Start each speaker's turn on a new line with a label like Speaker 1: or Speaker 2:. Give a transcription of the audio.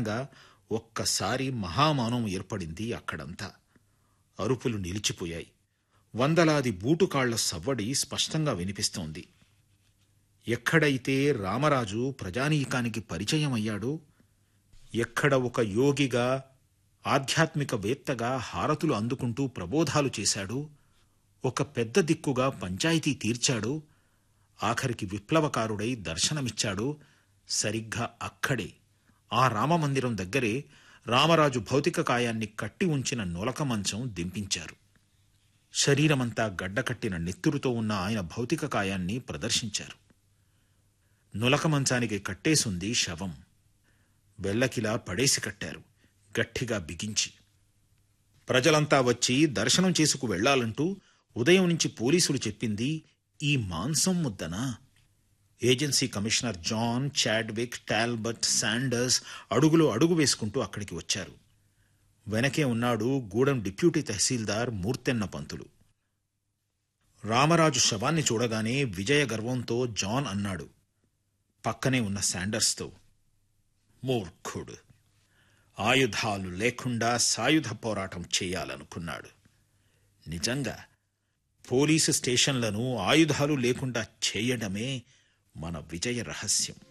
Speaker 1: కారణంగా ఒక్కసారి మహామౌనం ఏర్పడింది అక్కడంతా అరుపులు నిలిచిపోయాయి వందలాది బూటుకాళ్ల సవ్వడి స్పష్టంగా వినిపిస్తోంది ఎక్కడైతే రామరాజు ప్రజానీకానికి పరిచయమయ్యాడో ఎక్కడ ఒక యోగిగా ఆధ్యాత్మికవేత్తగా హారతులు అందుకుంటూ ప్రబోధాలు చేశాడు ఒక పెద్ద దిక్కుగా పంచాయతీ తీర్చాడు ఆఖరికి విప్లవకారుడై దర్శనమిచ్చాడు సరిగ్గా అక్కడే ఆ రామమందిరం దగ్గరే రామరాజు భౌతిక కాయాన్ని కట్టి ఉంచిన నొలక మంచం దింపించారు శరీరమంతా గడ్డకట్టిన నెత్తురుతో ఉన్న ఆయన భౌతిక కాయాన్ని ప్రదర్శించారు నులక మంచానికి కట్టేసుంది శవం బెల్లకిలా పడేసి కట్టారు గట్టిగా బిగించి ప్రజలంతా వచ్చి దర్శనం చేసుకు వెళ్లాలంటూ ఉదయం నుంచి పోలీసులు చెప్పింది ఈ మాంసం ముద్దనా agency commissioner John Chadwick Talbert Sanders అడుగులో అడుగు వేసుకుంటూ అక్కడికి వచ్చారు వెనకే ఉన్నాడు గూడెం డిప్యూటీ తహసీల్దార్ మూర్తెన్న పంతులు రామరాజు శవాన్ని చూడగానే విజయ గర్వంతో జాన్ అన్నాడు పక్కనే ఉన్న శాండర్స్తో మూర్ఖుడు ఆయుధాలు లేకుండా సాయుధ పోరాటం చేయాలనుకున్నాడు నిజంగా పోలీసు స్టేషన్లను ఆయుధాలు లేకుండా చేయడమే మన విజయ రహస్యం